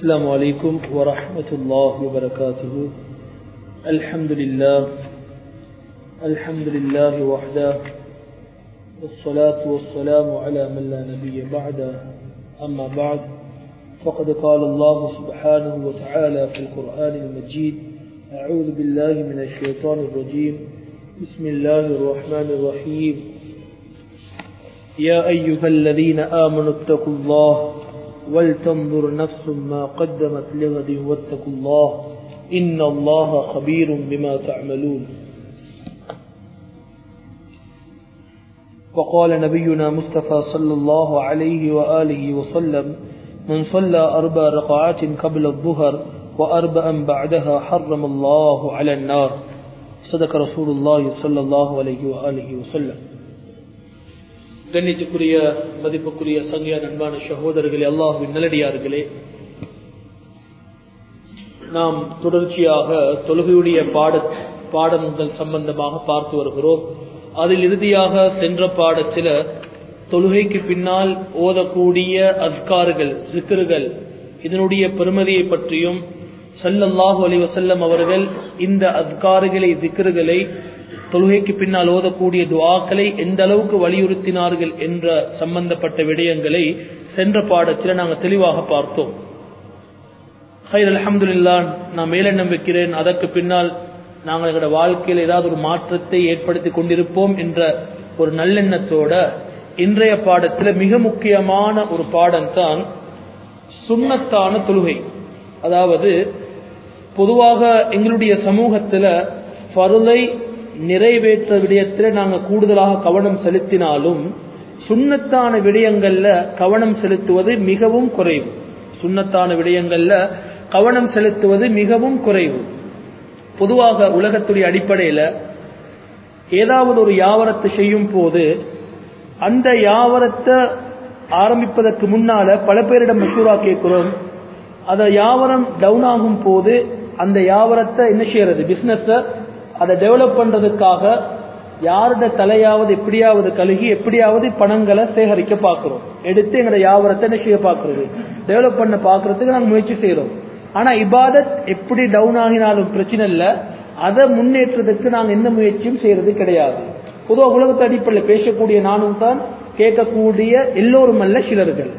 السلام عليكم ورحمة الله وبركاته الحمد لله الحمد لله وحده والصلاة والسلام على من لا نبي بعده أما بعد فقد قال الله سبحانه وتعالى في القرآن المجيد أعوذ بالله من الشيطان الرجيم بسم الله الرحمن الرحيم يا أيها الذين آمنوا اتقوا الله ولتنظر نفس ما قدمت لغد واتقوا الله إن الله خبير بما تعملون وقال نبينا مصطفى صلى الله عليه وآله وسلم من صلى أربع رقعات قبل الظهر وأربعا بعدها حرم الله على النار صدق رسول الله صلى الله عليه وآله وسلم கண்ணியத்துக்குரிய மதிப்புக்குரிய சங்கியா நண்பான சகோதரர்களே அல்லாஹுவின் நல்லடியார்களே நாம் தொடர்ச்சியாக தொழுகையுடைய பாட பாடங்கள் சம்பந்தமாக பார்த்து வருகிறோம் அதில் இறுதியாக சென்ற பாடத்தில் தொழுகைக்கு பின்னால் ஓதக்கூடிய அஸ்கார்கள் சிக்கர்கள் இதனுடைய பெருமதியை பற்றியும் சல்லல்லாஹு அலி வசல்லம் அவர்கள் இந்த அஸ்கார்களை திக்கர்களை தொழுகைக்கு பின்னால் ஓதக்கூடிய துவாக்களை எந்த அளவுக்கு வலியுறுத்தினார்கள் என்ற சம்பந்தப்பட்ட விடயங்களை சென்ற பாடத்தில் நாங்கள் தெளிவாக பார்த்தோம் ஹைர் அலமதுல்லா நான் மேலெண்ணம் வைக்கிறேன் அதற்கு பின்னால் நாங்கள் எங்களோட வாழ்க்கையில் ஏதாவது ஒரு மாற்றத்தை ஏற்படுத்தி கொண்டிருப்போம் என்ற ஒரு நல்லெண்ணத்தோட இன்றைய பாடத்தில் மிக முக்கியமான ஒரு பாடம் தான் சுண்ணத்தான தொழுகை அதாவது பொதுவாக எங்களுடைய சமூகத்தில் பருளை நிறைவேற்ற விடயத்தில் நாங்கள் கூடுதலாக கவனம் செலுத்தினாலும் சுண்ணத்தான விடயங்கள்ல கவனம் செலுத்துவது மிகவும் குறைவு சுண்ணத்தான விடயங்கள்ல கவனம் செலுத்துவது மிகவும் குறைவு பொதுவாக உலகத்துடைய அடிப்படையில் ஏதாவது ஒரு யாவரத்தை செய்யும் போது அந்த யாவரத்தை ஆரம்பிப்பதற்கு முன்னால பல பேரிடம் மசூரா கேட்கிறோம் அதை யாவரம் டவுன் ஆகும் போது அந்த யாவரத்தை என்ன செய்யறது பிசினஸை அதை டெவலப் பண்றதுக்காக யாரோட தலையாவது எப்படியாவது கழுகி எப்படியாவது பணங்களை சேகரிக்க பார்க்கிறோம் எடுத்து எங்களை யாவரத்தை என்ன செய்ய பார்க்கறது டெவலப் பண்ண பார்க்கறதுக்கு நாங்கள் முயற்சி செய்யறோம் ஆனா இபாதத் எப்படி டவுன் ஆகினாலும் பிரச்சனை இல்லை அதை முன்னேற்றத்துக்கு நாங்கள் எந்த முயற்சியும் செய்யறது கிடையாது பொதுவாக உலகத்து அடிப்படையில் பேசக்கூடிய நானும் தான் கேட்கக்கூடிய எல்லோரும் அல்ல சிலர்கள்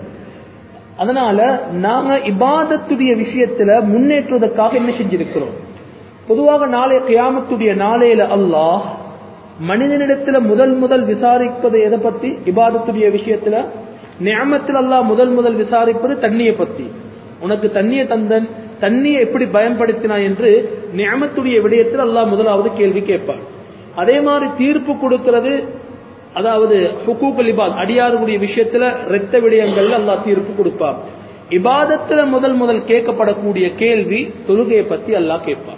அதனால நாங்க இபாதத்துடைய விஷயத்துல முன்னேற்றுவதற்காக என்ன செஞ்சிருக்கிறோம் பொதுவாக நாளைய கியாமத்துடைய நாளையில அல்லாஹ் மனிதனிடத்துல முதல் முதல் விசாரிப்பது எதை பத்தி இபாதத்துடைய விஷயத்துல நியமத்தில் அல்லாஹ் முதல் முதல் விசாரிப்பது தண்ணியை பத்தி உனக்கு தண்ணியை தந்தன் தண்ணியை எப்படி பயன்படுத்தினா என்று நியமத்துடைய விடயத்தில் அல்லாஹ் முதலாவது கேள்வி கேட்பான் அதே மாதிரி தீர்ப்பு கொடுக்கிறது அதாவது ஹுக்கூக்கல் இபாத் அடியாருடைய விஷயத்துல இரத்த விடயங்கள்ல அல்லாஹ் தீர்ப்பு கொடுப்பான் இபாதத்துல முதல் முதல் கேட்கப்படக்கூடிய கேள்வி தொழுகையை பத்தி அல்லாஹ் கேட்பான்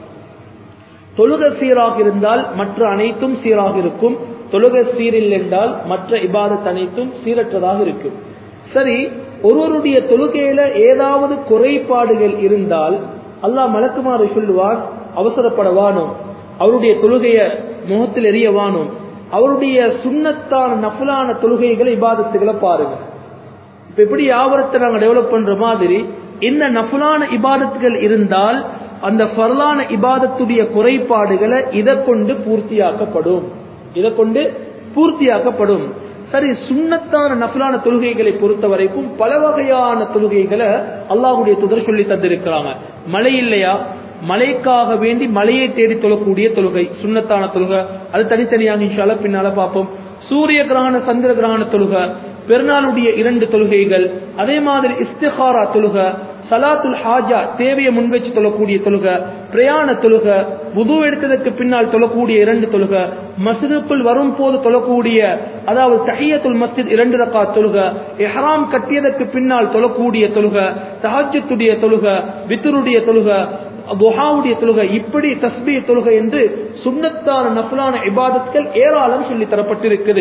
தொழுக சீராக இருந்தால் மற்ற அனைத்தும் சீராக இருக்கும் தொழுக சீரில் என்றால் மற்ற இபாதத் அனைத்தும் சீரற்றதாக இருக்கும் சரி ஒருவருடைய தொழுகையில ஏதாவது குறைபாடுகள் இருந்தால் அல்லாஹ் மலக்குமாறு சொல்லுவான் அவசரப்படவானோம் அவருடைய தொழுகைய முகத்தில் எரியவானோம் அவருடைய சுண்ணத்தான நஃபலான தொழுகைகளை இபாதத்துகளை பாருங்க இப்ப எப்படி யாவரத்தை நாங்கள் டெவலப் பண்ற மாதிரி இந்த நஃபலான இபாதத்துகள் இருந்தால் அந்த ஃபர்லான இபாதத்துடைய குறைபாடுகளை இதை கொண்டு பூர்த்தியாக்கப்படும் இதை கொண்டு பூர்த்தியாக்கப்படும் சரி சுண்ணத்தான நஃபலான தொழுகைகளை பொறுத்த வரைக்கும் பல வகையான தொழுகைகளை அல்லாஹுடைய துதர் சொல்லி தந்திருக்கிறாங்க மழை இல்லையா மழைக்காக வேண்டி மழையை தேடி தொழக்கூடிய தொழுகை சுண்ணத்தான தொழுகை அது தனித்தனியாக இன்ஷால பின்னால பார்ப்போம் சூரிய கிரகண சந்திர கிரகண தொழுகை பெருநாளுடைய இரண்டு தொழுகைகள் அதே மாதிரி இஸ்திஹாரா தொழுக சலாத்துல் ஹாஜா தேவையை முன்வச்சு தொழக்கூடிய தொழுக பிரயாண தொழுக புது எடுத்ததற்கு பின்னால் தொழக்கூடிய இரண்டு தொழுக மசிதுக்குள் வரும் போது தொழக்கூடிய அதாவது தஹியத்துல் மஸ்ஜித் இரண்டு ரக்கா தொழுக எஹராம் கட்டியதற்கு பின்னால் தொழக்கூடிய தொழுக தஹஜத்துடைய தொழுக வித்துருடைய தொழுக துஹாவுடைய தொழுகை இப்படி தஸ்பிய தொழுகை என்று சுண்ணத்தான நஃபலான இபாதத்கள் ஏராளம் சொல்லி தரப்பட்டிருக்குது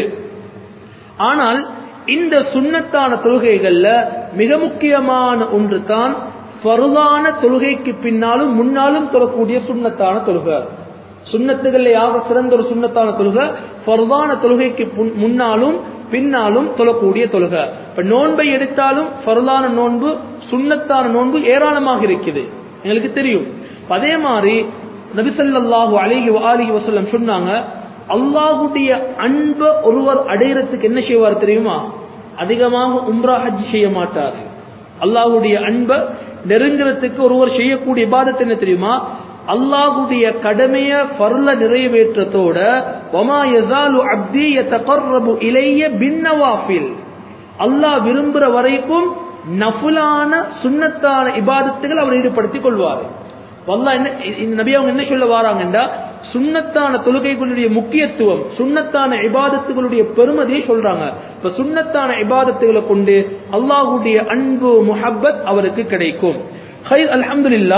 ஆனால் இந்த சுண்ணத்தான தொழுகைகள்ல மிக முக்கியமான ஒன்று தான் ஃபருதான தொழுகைக்கு பின்னாலும் முன்னாலும் தொழக்கூடிய சுண்ணத்தான தொழுகை சுண்ணத்துகள்ல யாக சிறந்த ஒரு சுண்ணத்தான தொழுகை ஃபர்தான தொழுகைக்கு முன்னாலும் பின்னாலும் தொழக்கூடிய தொழுக இப்ப நோன்பை எடுத்தாலும் ஃபர்லான நோன்பு சுண்ணத்தான நோன்பு ஏராளமாக இருக்குது எங்களுக்கு தெரியும் அதே மாதிரி நபிசல்லாஹு அலிஹி அலிஹி வசல்லம் சொன்னாங்க அல்லாஹுடைய அன்பை ஒருவர் அடையறதுக்கு என்ன செய்வார் தெரியுமா அதிகமாக உம்ரா ஹஜ் செய்ய மாட்டார் அல்லாஹுடைய அன்பை நெருங்குறதுக்கு ஒருவர் செய்யக்கூடிய பாதத்தை என்ன தெரியுமா அல்லாஹுடைய கடமைய பர்ல நிறைவேற்றத்தோட ஒமா யசாலு அப்தி யதகர்ரபு இலைய பின்னவாஃபில் அல்லாஹ் விரும்புற வரைக்கும் நஃபுலான சுன்னத்தான இபாதத்துகள் அவர் ஈடுபடுத்திக் கொள்வார் வல்லா என்ன இந்த நபி அவங்க என்ன சொல்ல வராங்கன்னா சுண்ணத்தான தொழுகைகளுடைய முக்கியத்துவம் சுண்ணத்தான இபாதத்துகளுடைய பெருமதியை சொல்றாங்க இப்ப சுண்ணத்தான இபாதத்துகளை கொண்டு அல்லாஹுடைய அன்பு முஹப்பத் அவருக்கு கிடைக்கும் ஹைர் அல்ஹம்துலில்லா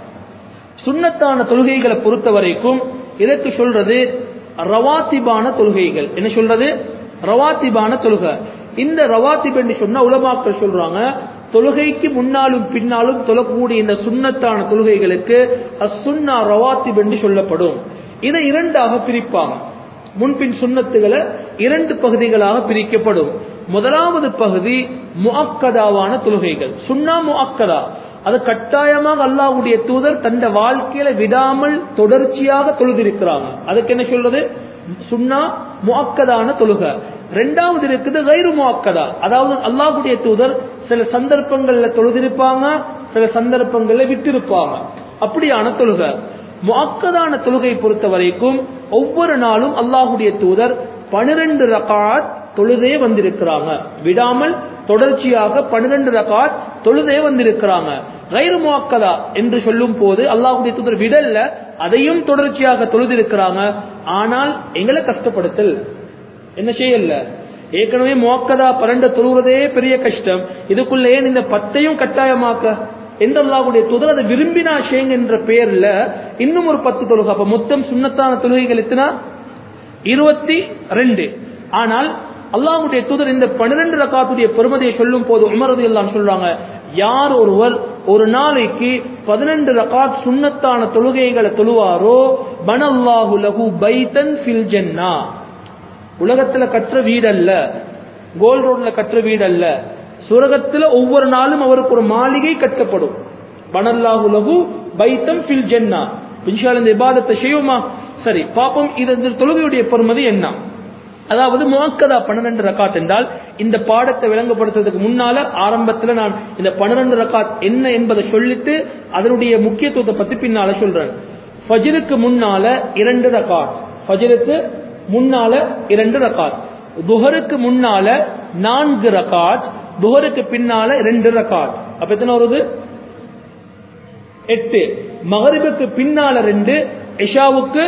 சுண்ணத்தான தொழுகைகளை பொறுத்த வரைக்கும் இதற்கு சொல்றது ரவாத்திபான தொழுகைகள் என்ன சொல்றது ரவாத்திபான தொழுகை இந்த ரவாத்திப் என்று சொன்னா உலமாக்கள் சொல்றாங்க தொழுகைக்கு முன்னாலும் பின்னாலும் தொழக்கூடிய இந்த சுண்ணத்தான தொழுகைகளுக்கு அசுன்னா ரவாத்திப் என்று சொல்லப்படும் இதை இரண்டாக பிரிப்பாங்க முன்பின் சுண்ணத்துகளை இரண்டு பகுதிகளாக பிரிக்கப்படும் முதலாவது பகுதி முஅக்கதாவான தொழுகைகள் சுன்னா முஅக்கதா அது கட்டாயமாக அல்லாஹ்வுடைய தூதர் தந்த வாழ்க்கையில விடாமல் தொடர்ச்சியாக தொழுதிருக்கிறாங்க அதுக்கு என்ன சொல்றது சுன்னா முஅக்கதான தொழுகை ரெண்டாவது இருக்குது கைரு முஅக்கதா அதாவது அல்லாஹ்வுடைய தூதர் சில சந்தர்ப்பங்கள்ல தொழுதிருப்பாங்க சில சந்தர்ப்பங்கள்ல விட்டிருப்பாங்க அப்படியான தொழுகை முஅக்கதான தொழுகை பொறுத்த வரைக்கும் ஒவ்வொரு நாளும் அல்லாஹ்வுடைய தூதர் பனிரெண்டு ரகாத் தொழுதே வந்திருக்கிறாங்க விடாமல் தொடர்ச்சியாக பன்னிரண்டு ரகாத் தொழுதே வந்திருக்கிறாங்க கைரு முவாக்கதா என்று சொல்லும் போது அல்லாஹுடைய தூதர் விடல்ல அதையும் தொடர்ச்சியாக தொழுதிருக்கிறாங்க ஆனால் எங்களை கஷ்டப்படுத்தல் என்ன செய்யல ஏற்கனவே முவாக்கதா பரண்ட தொழுவதே பெரிய கஷ்டம் இதுக்குள்ள ஏன் இந்த பத்தையும் கட்டாயமாக்க எந்த அல்லாஹுடைய தூதர் அதை விரும்பினா ஷேங் என்ற பெயர்ல இன்னும் ஒரு பத்து தொழுகை அப்ப மொத்தம் சுண்ணத்தான தொழுகைகள் எத்தனா இருபத்தி ரெண்டு ஆனால் அல்லாஹுடைய தூதர் இந்த பன்னிரண்டு ரக்காத்துடைய பெருமதியை சொல்லும் போது உமரது எல்லாம் சொல்றாங்க யார் ஒருவர் ஒரு நாளைக்கு பதினெண்டு ரகாத் சுண்ணத்தான தொழுகைகளை தொழுவாரோ பனல்லாஹு லஹு பைத்தன் ஃபில் ஜன்னா உலகத்துல கற்ற வீடு அல்ல கோல் ரோட்ல கற்ற வீடு அல்ல சுரகத்துல ஒவ்வொரு நாளும் அவருக்கு ஒரு மாளிகை கட்டப்படும் பனல்லாஹு லஹு பைத்தம் ஃபில் ஜன்னா இன்ஷால் இந்த இபாதத்தை செய்வோமா சரி பாப்போம் இது இந்த தொழுகையுடைய பெருமதி என்ன அதாவது முவக்கதா பன்னிரண்டு ரக்காத் என்றால் இந்த பாடத்தை விளங்கப்படுத்துறதுக்கு முன்னால ஆரம்பத்துல நான் இந்த பன்னிரண்டு ரக்காத் என்ன என்பதை சொல்லிட்டு அதனுடைய முக்கியத்துவத்தை பத்தி பின்னால சொல்றேன் ஃபஜ்ருக்கு முன்னால இரண்டு ரக்காத் ஃபஜ்ருக்கு முன்னால இரண்டு ரக்காத் துஹருக்கு முன்னால நான்கு ரக்காத் துஹருக்கு பின்னால ரெண்டு ரக்காத் அப்ப எத்தனை வருது எட்டு மகரிபுக்கு பின்னால ரெண்டு இஷாவுக்கு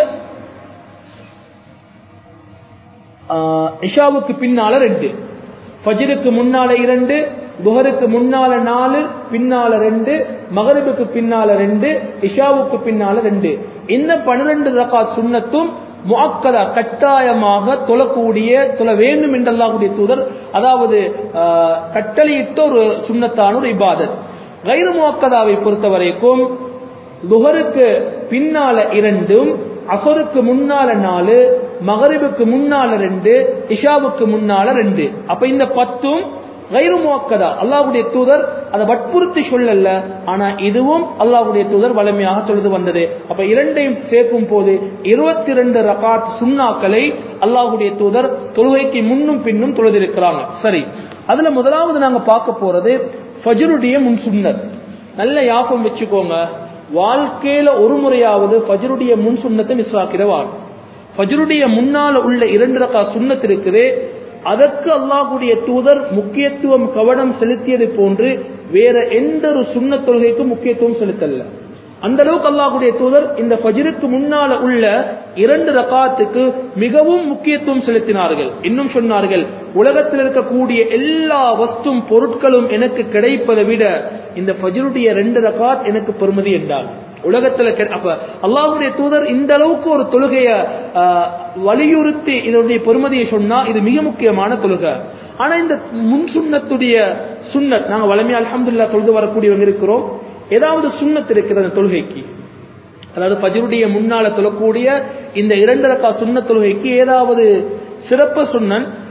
இஷாவுக்கு பின்னால ரெண்டு ஃபஜ்ருக்கு முன்னால இரண்டு துஹருக்கு முன்னால நாலு பின்னால ரெண்டு மகரிபுக்கு பின்னால ரெண்டு இஷாவுக்கு பின்னால ரெண்டு இந்த பன்னிரண்டு ரகாத் சுண்ணத்தும் முஅக்கதா கட்டாயமாக தொழக்கூடிய தொழ வேண்டும் என்றல்லாஹுடைய தூதர் அதாவது கட்டளையிட்ட ஒரு சுண்ணத்தான ஒரு இபாதத் கைரு முஅக்கதாவை பொறுத்த வரைக்கும் துஹருக்கு பின்னால இரண்டும் அசருக்கு முன்னால நாலு மகரிபுக்கு முன்னால ரெண்டு இஷாவுக்கு முன்னால ரெண்டு அப்ப இந்த பத்தும் கைரு முவக்கதா அல்லாஹுடைய தூதர் அதை வற்புறுத்தி சொல்லல ஆனா இதுவும் அல்லாஹுடைய தூதர் வலிமையாக தொழுது வந்தது அப்ப இரண்டையும் சேர்க்கும் போது இருபத்தி ரெண்டு ரகாத் சுண்ணாக்களை அல்லாஹுடைய தூதர் தொழுகைக்கு முன்னும் பின்னும் தொழுதிருக்கிறாங்க சரி அதுல முதலாவது நாங்க பார்க்க போறது ஃபஜருடைய முன் சுன்னத் நல்ல யாபம் வச்சுக்கோங்க வாழ்க்கையில ஒரு முறையாவது ஃபஜருடைய முன் சுண்ணத்தை மிஸ் ஆக்கிறவான் ஃபஜருடைய முன்னால உள்ள இரண்டு ரகா சுண்ணத் இருக்குது அதற்கு அல்லாஹுடைய தூதர் முக்கியத்துவம் கவனம் செலுத்தியது போன்று வேற எந்த ஒரு சுண்ண தொழுகைக்கும் முக்கியத்துவம் செலுத்தல அந்த அளவுக்கு அல்லாஹுடைய தூதர் இந்த ஃபஜருக்கு முன்னால உள்ள இரண்டு ரகாத்துக்கு மிகவும் முக்கியத்துவம் செலுத்தினார்கள் இன்னும் சொன்னார்கள் உலகத்தில் இருக்கக்கூடிய எல்லா வஸ்தும் பொருட்களும் எனக்கு கிடைப்பதை விட இந்த ஃபஜருடைய ரெண்டு ரகாத் எனக்கு பெருமதி என்றார் உலகத்துல அப்ப அல்லாஹுடைய தூதர் இந்த அளவுக்கு ஒரு தொழுகைய வலியுறுத்தி இதனுடைய பெருமதியை சொன்னா இது மிக முக்கியமான தொழுகை ஆனா இந்த முன் சுண்ணத்துடைய சுண்ணத் நாங்க வளமையா அலமதுல்லா தொழுது வரக்கூடியவங்க இருக்கிறோம் ஏதாவது சுண்ணத் இருக்கிறது தொழுகைக்கு அதாவது பஜருடைய முன்னால தொழக்கூடிய இந்த இரண்டு ரக்கா சுண்ண தொழுகைக்கு ஏதாவது சிறப்பு சுண்ணன்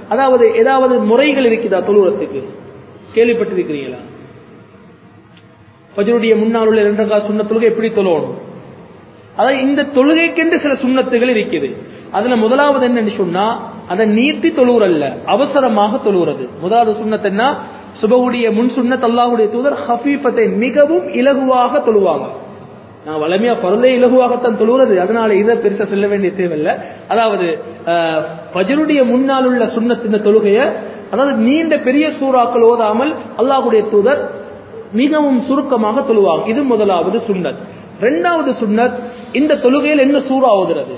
அதாவது ஏதாவது முறைகள் இருக்குதா தொழுவத்துக்கு கேள்விப்பட்டிருக்கிறீங்களா ஃபஜ்ருடைய முன்னால் உள்ள இரண்டு ரக்காத் சுண்ணத் தொழுகை எப்படி தொழுவணும் அதாவது இந்த தொழுகைக்கென்று சில சுண்ணத்துகள் இருக்குது அதுல முதலாவது என்னன்னு சொன்னா அதை நீட்டி தொழுவுறல்ல அவசரமாக தொழுவுறது முதலாவது சுண்ணத் என்ன சுபகுடைய முன் சுண்ணத் அல்லாஹுடைய தூதர் ஹஃபீஃபத்தை மிகவும் இலகுவாக தொழுவாங்க நான் வளமையா பருளே இலகுவாகத்தான் தொழுகிறது அதனால இதை பெருசா சொல்ல வேண்டிய தேவையில்லை அதாவது அஹ், ஃபஜ்ருடைய முன்னால் உள்ள சுண்ணத் இந்த தொழுகைய அதாவது நீண்ட பெரிய சூறாக்கள் ஓதாமல் அல்லாஹ்வுடைய தூதர் மிகவும் சுருக்கமாக தொழுவாங்க இது முதலாவது சுன்னத் இரண்டாவது சுன்னத் இந்த தொழுகையில் என்ன சூறா ஓதுறது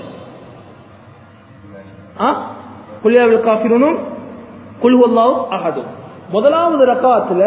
ஆ குல்யாவில் காஃபிரனும் குல்வல்லாஹு அஹதும் முதலாவது ரக்காத்துல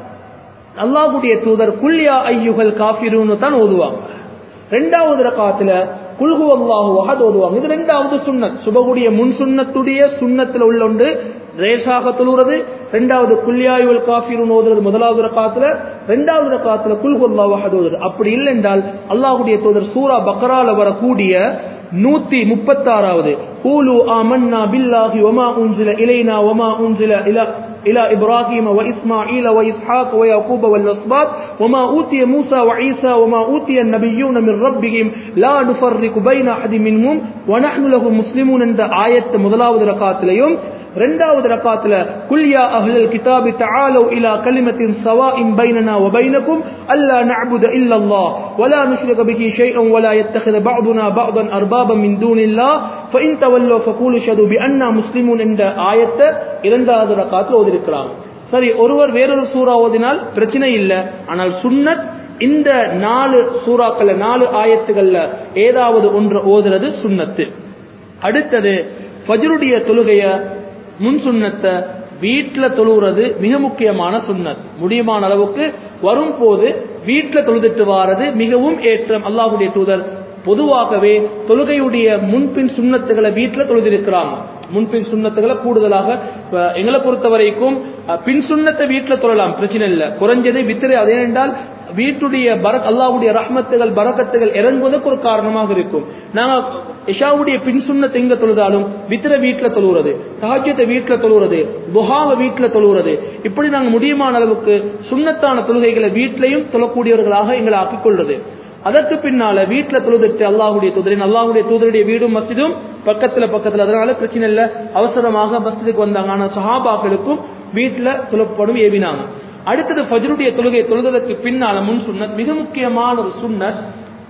அல்லாஹ்வுடைய தூதர் குல்யா ஐயுகள் காஃபிரூன்னு தான் ஓதுவாங்க ரெண்டாவது ரக்காத்துல குல்ஹு அல்லாஹு அஹத் ஓதுவாங்க இது ரெண்டாவது சுன்னத் சுபகுடைய முன் சுன்னத்துடைய சுன்னத்துல உள்ள ஒன்று ரேஷாக தொழுகிறது ரெண்டாவது குல்யாயுல் காஃபிரூன் ஓதுறது முதலாவது ரக்காத்துல ரெண்டாவது ரக்காத்துல குல்ஹு அல்லாஹு அஹத் ஓதுறது அப்படி இல்லை என்றால் அல்லாஹ்வுடைய தூதர் சூரா பக்ரால வரக்கூடிய நூத்தி முப்பத்தாறாவது கூலு ஆமன்னா பில்லாஹி வமா உன்சில இலைனா வமா உன்சில இலா إلى إبراهيم وإسماعيل وإسحاق ويعقوب والأسباط وما أوتي موسى وعيسى وما أوتي النبيون من ربهم لا نفرق بين أحد منهم ونحن له مسلمون عند آية முதலாவது ரக்காத்திலையும் இரண்டாவது ரக்காத்துல குல் யா அஹ்லல் கிதாபி தஆலு இலா கலிமத்தின் சவாஇன் பைனனா வ பைனக்கும் அல்லா நஅபுத இல்லல்லாஹ் வலா நுஷ்ரிக பிஹி ஷைஅன் வலா يتخذ بعضنا بعضا اربابا من دون الله فإن تولوا فقولوا اشهدوا بأننا مسلمون என்ற ஆயத்தை இரண்டாவது ரக்காத்துல ஓதிருக்கிறாங்க சரி ஒருவர் வேறொரு சூறா ஓதினால் பிரச்சனை இல்லை ஆனால் சுன்னத் இந்த நாலு சூறாக்கள்ல நாலு ஆயத்துகள்ல ஏதாவது ஒன்று ஓதுறது சுன்னத்து அடுத்தது ஃபஜ்ருடைய தொழுகைய முன் சுண்ணத்தை வீட்டுல தொழுகிறது மிக முக்கியமான சுன்னத் முடியுமான அளவுக்கு வரும்போது வீட்டுல தொழுதுட்டு வாரது மிகவும் ஏற்றம் அல்லாஹ்வுடைய தூதர் பொதுவாகவே தொழுகையுடைய முன்பின் சுண்ணத்துகளை வீட்டுல தொழுதிருக்கிறாங்க முன்பின் சுண்ணத்துகளை கூடுதலாக இப்ப எங்களை பொறுத்த வரைக்கும் அஹ், பின் சுண்ணத்தை வீட்டுல தொழலாம் பிரச்சனை இல்லை குறைஞ்சது வித்திரை அதே என்றால் வீட்டுடைய பரக் அல்லாஹ்வுடைய ரஹ்மத்துகள் பரக்கத்துகள் இறங்குவதற்கு ஒரு காரணமாக இருக்கும் நாங்க இஷாவுடைய பின் சுண்ணத்தை எங்க தொழுதாலும் வித்திர வீட்டுல தொழுகிறது தஹஜ்ஜத்தை வீட்டுல தொழுகிறது துஹாவை வீட்டுல தொழுகிறது இப்படி நாங்க முடியுமான அளவுக்கு சுண்ணத்தான தொழுகைகளை வீட்டிலையும் தொழக்கூடியவர்களாக எங்களை ஆக்கிக் கொள்றது அதற்கு பின்னால வீட்டுல தொழுதுட்டு அல்லாஹ்வுடைய தூதரின் அல்லாஹ்வுடைய தூதருடைய வீடும் மஸ்ஜிதும் பக்கத்துல பக்கத்துல அதனால பிரச்சனை இல்ல அவசரமாக மஸ்ஜிதுக்கு வந்தாங்க ஆனா சஹாபாக்களுக்கும் வீட்டுல தொழப்படும் ஏவினாங்க அடுத்தது ஃபஜ்ருடைய தொழுகை தொழுதற்கு பின்னால முன் சுன்னத் மிக முக்கியமான ஒரு சுன்னத்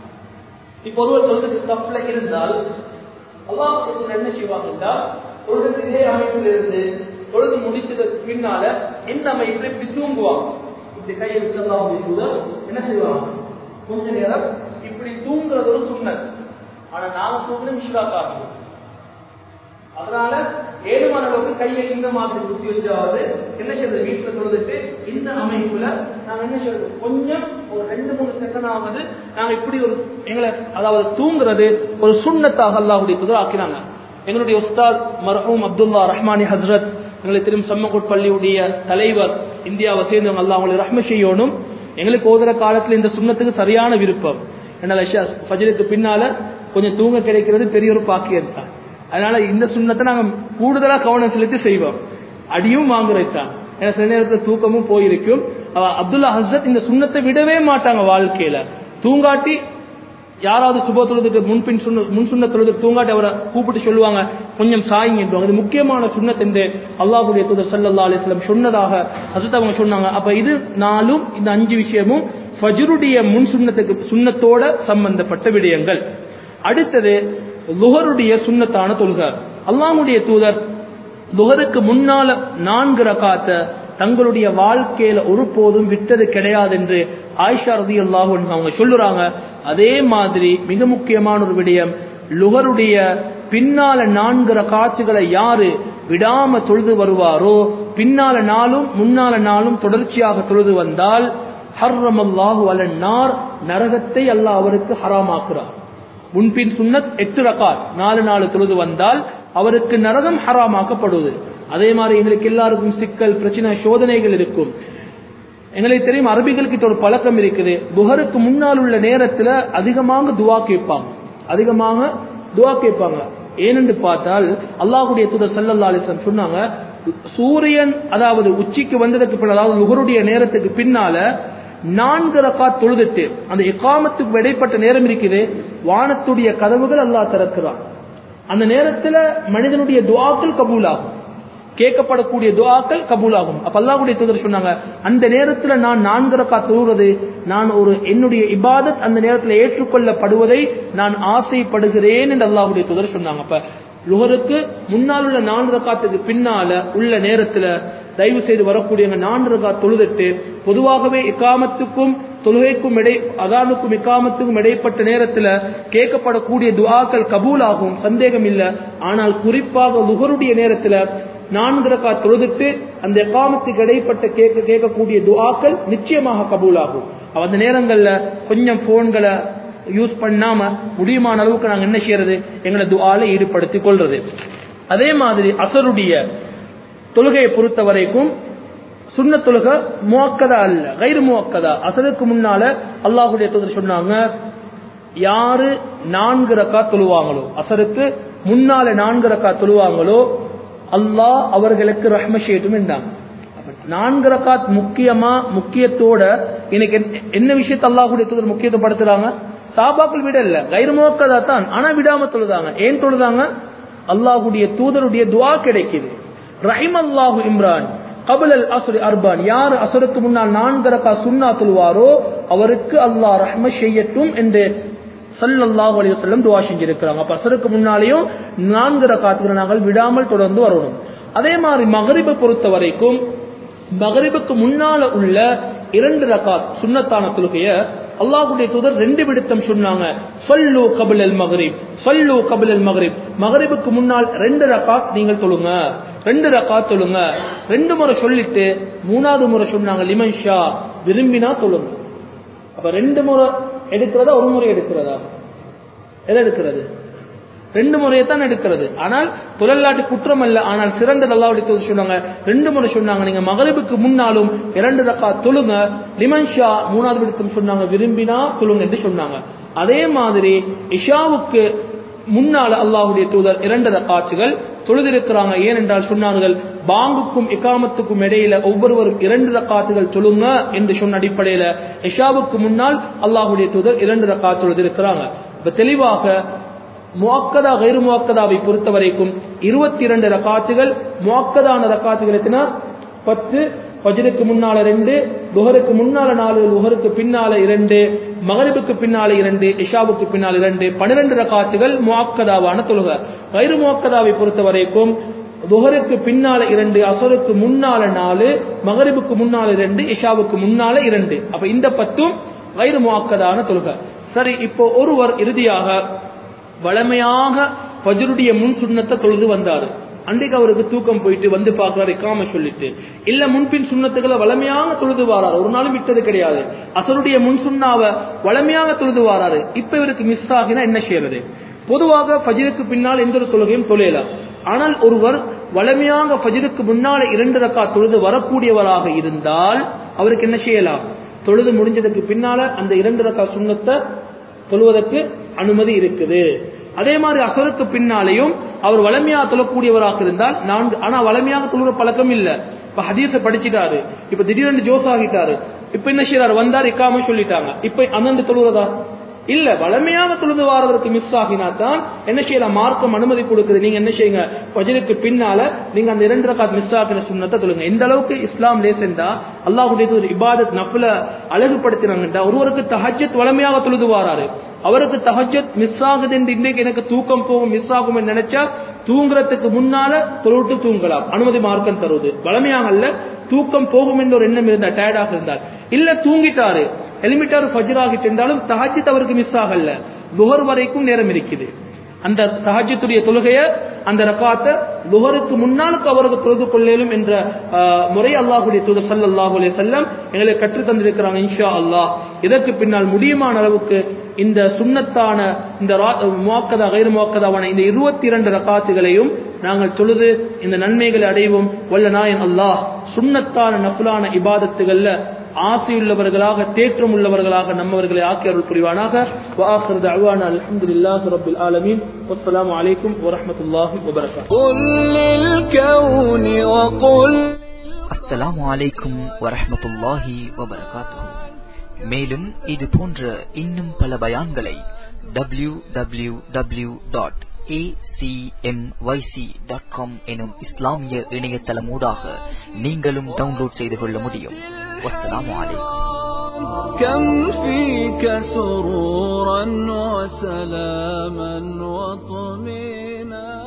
இப்போ ஒருவர் தொழுதுக்கு தப்புல இருந்தால் அல்லாஹ் என்ன செய்வாங்க என்றால் தொழுதுக்கு இதே அமைப்பில் இருந்து தொழுது முடிச்சதுக்கு பின்னால இந்த அமைப்பில் இப்படி தூங்குவாங்க இப்படி கையை வச்சு அல்லாஹ்வுடைய தூதர் என்ன செய்வாங்க கொஞ்ச நேரம் இப்படி தூங்குறது ஒரு சுன்னத் ஆனா நாம தூங்குன மிஷ்ராக்காக அதனால ஏழுமான அளவுக்கு கையை இந்த மாதிரி குத்தி வச்சாவது என்ன செய்யறது வீட்டுல தொழுதுட்டு இந்த அமைப்புல நாங்க என்ன செய்யறது கொஞ்சம் ஒரு ரெண்டு மூணு செகண்ட் ஆகுது நாங்க இப்படி ஒரு எங்களை அதாவது தூங்குறது ஒரு சுண்ணத்தாக அல்லாஹ்வுடைய தூதர் ஆக்கினாங்க எங்களுடைய உஸ்தாத் மர்ஹூம் அப்துல்லா ரஹ்மானி ஹஸ்ரத் எங்களுக்கு தெரியும் சம்மகுட் பள்ளியுடைய தலைவர் இந்தியாவை சேர்ந்தவங்க அல்லாஹ் அவங்களை ரஹ்ம செய்யணும் எங்களுக்கு ஓதுற காலத்துல இந்த சுண்ணத்துக்கு சரியான விருப்பம் என்னால் ஐஷா ஃபஜ்ருக்கு பின்னால கொஞ்சம் தூங்க கிடைக்கிறது பெரிய ஒரு பாக்கியம் தான் அதனால இந்த சுண்ணத்தை நாங்க கூடுதலா கவனம் செலுத்தி செய்வோம் அடியும் வாங்குறது தான் ஏன்னா சில நேரத்துல தூக்கமும் போயிருக்கும் அவ- அப்துல்லா ஹசரத் இந்த சுண்ணத்தை விடவே மாட்டாங்க வாழ்க்கையில தூங்காட்டி யாராவது சுப தொழுதுக்கு முன்பின் சுண்ண முன் சுண்ண தொழுதுக்கு தூங்காட்டி அவரை கூப்பிட்டு சொல்லுவாங்க கொஞ்சம் சாயிங்கன்றாங்க இது முக்கியமான சுண்ணத் என்று அல்லாஹ்வுடைய தூதர் ஸல்லல்லாஹு அலைஹி வஸல்லம் சொன்னதாக ஹசரத் அவங்க சொன்னாங்க அப்ப இது நாலும் இந்த அஞ்சு விஷயமும் ஃபஜ்ருடைய முன் சுண்ணத்துக்கு சுண்ணத்தோட சம்பந்தப்பட்ட விடயங்கள் அடுத்தது லுஹருடைய சுண்ணத்தான தொழுகை அல்லாஹ்வுடைய தூதர் லுஹருக்கு முன்னால நான்கு ரகாத்த தங்களுடைய வாழ்க்கையில ஒருபோதும் விட்டது கிடையாது என்று ஆயிஷா ரதியல்லாஹு அன்ஹா அவங்க சொல்லுறாங்க அதே மாதிரி மிக முக்கியமான ஒரு விடயம் லுகருடைய பின்னால நான்கு ரகாத்துகளை யாரு விடாம தொழுது வருவாரோ பின்னால நாளும் முன்னால நாளும் தொடர்ச்சியாக தொழுது வந்தால் ஹர்ரமல்லாஹு அலன்னார் நரகத்தை அல்லாஹ் அவருக்கு ஹராமாக்குறார் முன்பின் சுன்னத் எட்டு ரகாத் நாலு நாலு தொழுது வந்தால் அவருக்கு நரகம் ஹராமாக்கப்படுவது அதே மாதிரி எங்களுக்கு எல்லாருக்கும் சிக்கல் பிரச்சனை சோதனைகள் இருக்கும் எங்களுக்கு தெரியும் அரபிகளுக்கு ஒரு பழக்கம் இருக்குது துஹருக்கு முன்னால் உள்ள நேரத்துல அதிகமாக துவா கேட்பாங்க அதிகமாக துவா கேட்பாங்க ஏனென்று பார்த்தால் அல்லாஹுடைய தூதர் சல்லல்லா அலிஸ்லாம் சொன்னாங்க சூரியன் அதாவது உச்சிக்கு வந்ததுக்கு பின்னால் அதாவது நுகருடைய நேரத்துக்கு பின்னால நான்கு ரக்காத் தொழுதுட்டு அந்த இக்காமத்துக்கு இடைப்பட்ட நேரம் இருக்குது வானத்துடைய கதவுகள் அல்லாஹ் திறக்கிறான் அந்த நேரத்துல மனிதனுடைய துவாக்கள் கபூலாகும் கேட்கப்படக்கூடிய துவாக்கள் கபூலாகும் அப்ப அல்லாஹ்வுடைய தூதர் சொன்னாங்க அந்த நேரத்துல நான் நான்கு ரக்கா தொழுவது நான் ஒரு என்னுடைய இபாதத் அந்த நேரத்துல ஏற்றுக்கொள்ளப்படுவதை நான் ஆசைப்படுகிறேன் என்று அல்லாஹ்வுடைய தூதர் சொன்னாங்க அப்ப லுகருக்கு முன்னால் உள்ள நான்கு ரக்காத்துக்கு பின்னால உள்ள நேரத்துல தயவு செய்து வரக்கூடியவங்க நான்கு ரக்கா தொழுதுட்டு பொதுவாகவே இக்காமத்துக்கும் தொழுகைக்கும் இடை அதானுக்கும் இக்காமத்துக்கும் இடைப்பட்ட நேரத்துல கேட்கப்படக்கூடிய துஆக்கள் கபூலாகும் சந்தேகம் இல்ல ஆனால் குறிப்பாக லுகருடைய நேரத்துல நான்கு ரக்கா தொழுதுட்டு அந்த இக்காமத்துக்கு இடைப்பட்ட கேட்க கேட்கக்கூடிய துஆக்கள் நிச்சயமாக கபூலாகும் அந்த நேரங்கள்ல கொஞ்சம் போன்களை யூஸ் பண்ணாம முடியுமான அளவுக்கு நாங்க என்ன செய்யறது எங்களை துஆல ஈடுபடுத்திக் கொள்றது அதே மாதிரி அசருடைய தொழுகையை பொறுத்த வரைக்கும் சுண்ண தொழுகை முவக்கதா அல்ல கைரு முவக்கதா அசருக்கு முன்னால அல்லாஹுடைய தூதர் சொன்னாங்க யாரு நான்கு ரக்கா தொழுவாங்களோ அசருக்கு முன்னால நான்கு ரக்கா தொழுவாங்களோ அல்லாஹ் அவர்களுக்கு ரஹ்ம செய்யட்டும் என்றாங்க நான்கு ரக்காத் முக்கியமா முக்கியத்தோட எனக்கு என்ன விஷயத்தை அல்லாஹுடைய தூதர் முக்கியத்துவப்படுத்துறாங்க சாபாக்கள் விட இல்ல கைரு முவக்கதா தான் ஆனா விடாம தொழுதாங்க ஏன் தொழுதாங்க அல்லாஹுடைய தூதருடைய துவா கிடைக்குது ரஹிம் அல்லாஹு இம்ரான் கபுல் அல் அசுரி அர்பான் யார் அசுருக்கு முன்னால் நான்கு ரக்கா சுன்னா சொல்வாரோ அவருக்கு அல்லாஹ் ரஹ்ம செய்யட்டும் என்று சல்லல்லாஹு அலைஹி வஸல்லம் துவா செஞ்சிருக்கிறாங்க அப்ப அசருக்கு முன்னாலேயும் நான்கு ரக்காத்துக்கு நாங்கள் விடாமல் தொடர்ந்து வரணும் அதே மாதிரி மகரிபை பொறுத்த வரைக்கும் மகரிபுக்கு முன்னால உள்ள இரண்டு ரக்காத் சுன்னத்தான தொழுகைய அல்லாஹுடைய தூதர் ரெண்டு விடுத்தம் சொன்னாங்க சொல்லு கபில் அல் மகரிப் சொல்லு கபில் அல் மகரிப் மகரிபுக்கு முன்னால் ரெண்டு ரக்காத் நீங்கள் தொழுங்க ரெண்டு ரக்காத் தொழுங்க ரெண்டு முறை சொல்லிட்டு மூணாவது முறை சொன்னாங்க லிமன் ஷா விரும்பினா தொழுங்க அப்ப ரெண்டு முறை எடுக்கிறதா ஒரு முறை எடுக்கிறதா எதை எடுக்கிறது ரெண்டு முறையை தான் எடுக்கிறது ஆனால் தொழிலாட்டு குற்றம் அல்ல ஆனால் சிறந்த அல்லாவுடைய தூதர் சொன்னாங்க ரெண்டு முறை சொன்னாங்க நீங்க மகரிபுக்கு முன்னாலும் இரண்டு ரக்கா தொழுங்க லிமன் ஷா மூணாவது விடுத்தம் சொன்னாங்க விரும்பினா தொழுங்க என்று சொன்னாங்க அதே மாதிரி இஷாவுக்கு முன்னால அல்லாஹுடைய தூதர் இரண்டு ரக்காட்சிகள் தொழுதிருக்கிறாங்க ஏனென்றால் சொன்னார்கள் பாங்குக்கும் இக்காமத்துக்கும் இடையில ஒவ்வொருவரும் இரண்டு ரக்காத்துகள் தொழுங்க என்று சொன்ன அடிப்படையில இஷாவுக்கு முன்னால் அல்லாஹுடைய தூதர் இரண்டு ரக்கா தொழுதிருக்கிறாங்க இப்ப தெளிவாக முவாக்கதா கைரு முவாக்கதாவை பொறுத்த வரைக்கும் இருபத்தி இரண்டு ரக்காத்துகள் முவாக்கதான ரக்காத்துகள் எத்தனா பத்து ஃபஜ்ருக்கு முன்னால ரெண்டு லுஹருக்கு முன்னால நாலு லுஹருக்கு பின்னால இரண்டு மகரிபுக்கு பின்னால இரண்டு இஷாவுக்கு பின்னால் இரண்டு பன்னிரண்டு ரக்காத்துகள் முவாக்கதாவான தொழுகை கைரு முவாக்கதாவை பொறுத்த வரைக்கும் துஹருக்கு பின்னால இரண்டு அசருக்கு முன்னால நாலு மகரிபுக்கு முன்னால இரண்டு இஷாவுக்கு முன்னால இரண்டு அப்ப இந்த பத்தும் கைரு முவாக்கதான தொழுகை சரி இப்போ ஒருவர் இறுதியாக வளமையாக ஃபஜ்ருடைய முன் சுண்ணத்தை தொழுது வந்தாரு அன்றைக்கு அவருக்கு தூக்கம் போயிட்டு வந்து பார்க்கிறாரு இக்காம சொல்லிட்டு இல்ல முன்பின் சுண்ணத்துக்களை வளமையாக தொழுது வாராரு ஒரு நாளும் விட்டது கிடையாது அசருடைய முன் சுண்ணாவை வளமையாக தொழுது வாராரு இப்ப இவருக்கு மிஸ் ஆகினா என்ன செய்யறது பொதுவாக ஃபஜிருக்கு பின்னால் எந்த ஒரு தொழுகையும் தொழிலாம் ஆனால் ஒருவர் வளமையாக ஃபஜிருக்கு முன்னால இரண்டு ரக்கா தொழுது வரக்கூடியவராக இருந்தால் அவருக்கு என்ன செய்யலாம் தொழுது முடிஞ்சதுக்கு பின்னால அந்த இரண்டு ரக்கா சுண்ணத்தை தொழுவதற்கு அனுமதி இருக்குது அதே மாதிரி அசருக்கு பின்னாலேயும் அவர் வளமையாக தொழக்கூடியவராக இருந்தால் நான்கு ஆனா வளமையாக தொழுற பழக்கம் இல்ல இப்ப ஹதீஸ படிச்சுட்டாரு இப்ப திடீரென்று ஜோஸ் ஆகிட்டாரு இப்ப என்ன செய்யறாரு வந்தார் இக்காம சொல்லிட்டாங்க இப்ப அந்தந்த தொழுவதா இல்ல வளமையாக தொழுது வாரதற்கு மிஸ் ஆகினா தான் என்ன செய்யலாம் மார்க்கம் அனுமதி கொடுக்குது நீங்க என்ன செய்யுங்க பஜருக்கு பின்னால நீங்க அந்த இரண்டு ரகாத் மிஸ் ஆகின சுண்ணத்தை தொழுங்க எந்த அளவுக்கு இஸ்லாம் லேசென்றா அல்லாஹுடைய ஒரு இபாதத் நஃபில அழகுபடுத்தினாங்கன்றா ஒருவருக்கு தஹஜத் வளமையாக தொழுது வாராரு அவருக்கு தஹஜத் மிஸ் ஆகுது என்று இன்னைக்கு எனக்கு தூக்கம் போகும் மிஸ் ஆகும் நினைச்சா தூங்குறதுக்கு முன்னால தொழுட்டு தூங்கலாம் அனுமதி மார்க்கம் தருவது வளமையாக அல்ல தூக்கம் போகும் என்ற ஒரு எண்ணம் இருந்தா டயர்டாக இருந்தால் இல்ல தூங்கிட்டாரு எலிமிட்டாரு ஃபஜ்ர் ஆகிட்டு இருந்தாலும் தஹஜத் அவருக்கு மிஸ் ஆகல லுகர் வரைக்கும் நேரம் இருக்குது அந்த தஹஜத்துடைய தொழுகைய அந்த ரக்காத்த லுகருக்கு முன்னாலுக்கு அவருக்கு தொழுது கொள்ளலும் என்ற முறை அல்லாஹுடைய தூதர் சல்லாஹூ அலைய செல்லம் எங்களுக்கு கற்று தந்திருக்கிறாங்க இன்ஷா அல்லாஹ் இதற்கு பின்னால் முடியுமான அளவுக்கு இந்த சுண்ணத்தான இந்த முவாக்கதா கைரு முவாக்கதாவான இந்த இருபத்தி இரண்டு ரக்காத்துகளையும் நாங்கள் தொழுது இந்த நன்மைகளை அடைவோம் வல்ல நாயன் அல்லாஹ் சுண்ணத்தான நஃபுலான இபாதத்துகள்ல ஆசையுள்ளவர்களாக தேற்றம் உள்ளவர்களாக நம்மவர்களை ஆக்கி அருள் புரிவானாக وآخر دعوانا الحمد لله رب العالمين والسلام عليكم ورحمة الله وبركاته قل للكون وقل அஸ்ஸலாமு அலைக்கும் வரஹ்மத்துல்லாஹி வபரகாத்துஹு மேலும் இது போன்ற இன்னும் பல பயான்களை W W W dot dot com எனும் இஸ்லாமிய இணையதளமூடாக நீங்களும் டவுன்லோட் செய்து கொள்ள முடியும் வஸ்ஸலாமு அலைக்கும் كم فيك سرورا وسلاما وطمينا